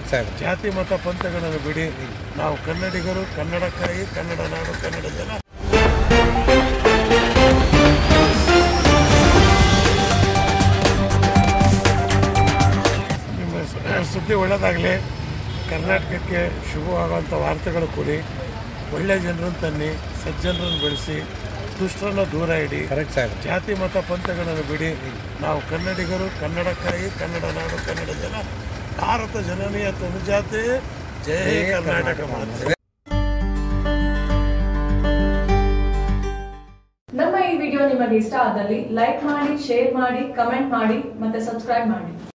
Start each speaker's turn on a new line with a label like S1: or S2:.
S1: ಜಾತಿ ಮತ ಪಂಥಗಳನ್ನು ಬಿಡಿ ನಾವು ಕನ್ನಡಿಗರು ಕನ್ನಡಕ್ಕಾಗಿ ಕನ್ನಡ ನಾಡು ಕನ್ನಡ ಜನ ನಿಮ್ಮ ಸ- ಸುದ್ದಿ ಒಳ್ಳೆಯದಾಗಲಿ ಕರ್ನಾಟಕಕ್ಕೆ ಶುಭವಾಗುವಂಥ ವಾರ್ತೆಗಳು ಕೊಡಿ ಒಳ್ಳೆಯ ಜನರನ್ನು ತನ್ನಿ ಸಜ್ಜನರನ್ನು ಬೆಳೆಸಿ ದುಷ್ಟರನ್ನ ದೂರ ಇಡಿ
S2: ಕರೆಕ್ಟ್ ಸರ್
S1: ಜಾತಿ ಮತ ಪಂಥಗಳನ್ನು ಬಿಡಿ ನಾವು ಕನ್ನಡಿಗರು ಕನ್ನಡಕ್ಕಾಗಿ ಕನ್ನಡ ನಾಡು ಕನ್ನಡ ಜನ ಭಾರತ ಜನನೀಯ ತನುಜಾತೆ ಜಯ ಕರ್ನಾಟಕ ಮಾತೆ
S3: ನಮ್ಮ ಈ ವಿಡಿಯೋ ನಿಮಗೆ ಇಷ್ಟ ಆದಲ್ಲಿ ಲೈಕ್ ಮಾಡಿ ಶೇರ್ ಮಾಡಿ ಕಮೆಂಟ್ ಮಾಡಿ ಮತ್ತೆ ಸಬ್ಸ್ಕ್ರೈಬ್ ಮಾಡಿ